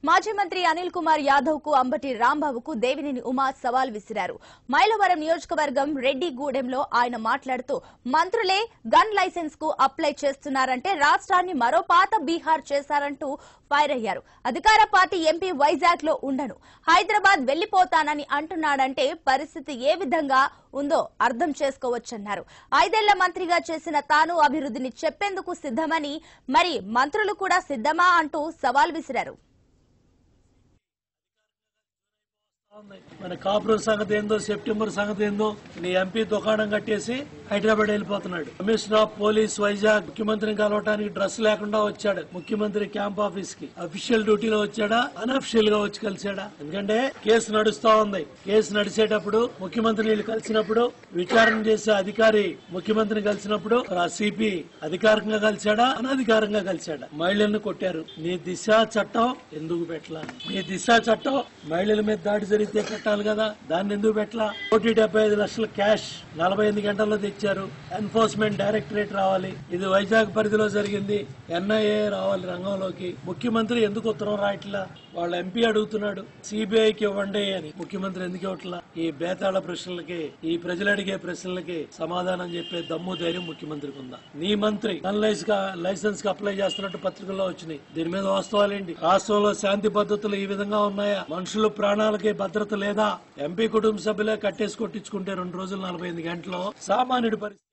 మాజీ మంత్రి అనిల్ కుమార్ యాదవ్ కు అంబటి రాంబాబుకు దేవినేని ఉమా సవాల్ విసిరారు మైలవరం నియోజకవర్గం రెడ్డిగూడెంలో ఆయన మాట్లాడుతూ మంత్రులే గన్ లైసెన్స్ కు అప్లై చేస్తున్నారంటే రాష్ట్రాన్ని మరో పాత బీహార్ చేశారంటూ ఫైర్ అయ్యారు అధికార పార్టీ ఎంపీ వైజాగ్ లో ఉండను హైదరాబాద్ వెళ్లిపోతానని అంటున్నాడంటే పరిస్థితి ఏ విధంగా ఉందో అర్థం చేసుకోవచ్చన్నారు ఐదేళ్ల మంత్రిగా చేసిన తాను అభివృద్ధిని చెప్పేందుకు సిద్ధమని మరి మంత్రులు కూడా సిద్ధమా అంటూ సవాల్ విసిరారు మన కాపురం సంగతి ఏందో సెప్టెంబర్ సంగతి ఏందో నీ ఎంపీ దుకాణం కట్టేసి హైదరాబాద్ వెళ్ళిపోతున్నాడు కమిషనర్ ఆఫ్ పోలీస్ వైజాగ్ ముఖ్యమంత్రిని కలవటానికి డ్రెస్ లేకుండా వచ్చాడు ముఖ్యమంత్రి క్యాంప్ ఆఫీస్ కి అఫీషియల్ డ్యూటీలో వచ్చాడా అనఫిషియల్ గా వచ్చి కలిసాడా ఎందుకంటే కేసు నడుస్తా ఉంది కేసు నడిచేటప్పుడు ముఖ్యమంత్రి వీళ్ళు కలిసినప్పుడు విచారణ చేసే అధికారి ముఖ్యమంత్రిని కలిసినప్పుడు ఆ సిపి అధికారికంగా కలిశాడా అనధికారంగా కలిశాడా మహిళలను కొట్టారు నీ దిశ చట్టం ఎందుకు పెట్టలా నీ దిశ చట్టం మహిళల మీద దాడి జరిగితే పెట్టాలి కదా దాన్ని ఎందుకు పెట్టలా కోటి డెబ్బై ఐదు లక్షల క్యాష్ నలభై ఎనిమిది గంటల్లో తెచ్చారు ఎన్ఫోర్స్మెంట్ డైరెక్టరేట్ రావాలి ఇది వైజాగ్ పరిధిలో జరిగింది ఎన్ఐఏ రావాలి రంగంలోకి ముఖ్యమంత్రి ఎందుకు ఉత్తరం రాయట్లా వాళ్ళ ఎంపీ అడుగుతున్నాడు సిబిఐకి ఇవ్వండి అని ముఖ్యమంత్రి ఎందుకు ఇవ్వట్లా ఈ బేతాళ ప్రశ్నలకి ఈ ప్రజలు అడిగే ప్రశ్నలకి సమాధానం చెప్పే దమ్ము ధైర్యం ముఖ్యమంత్రికి ఉందా నీ మంత్రి లైసెన్స్ లైసెన్స్ కి అప్లై చేస్తున్నట్టు పత్రికల్లో వచ్చినాయి దీని మీద వాస్తవాలేంటి రాష్ట్రంలో శాంతి పద్ధతులు ఈ విధంగా ఉన్నాయా మనుషులు ప్రాణాలకి భద్రత లేదా ఎంపీ కుటుంబ సభ్యులే కట్టేసి కొట్టించుకుంటే రెండు రోజులు నలభై ఎనిమిది గంటలు సామాన్యుడి పరిస్థితి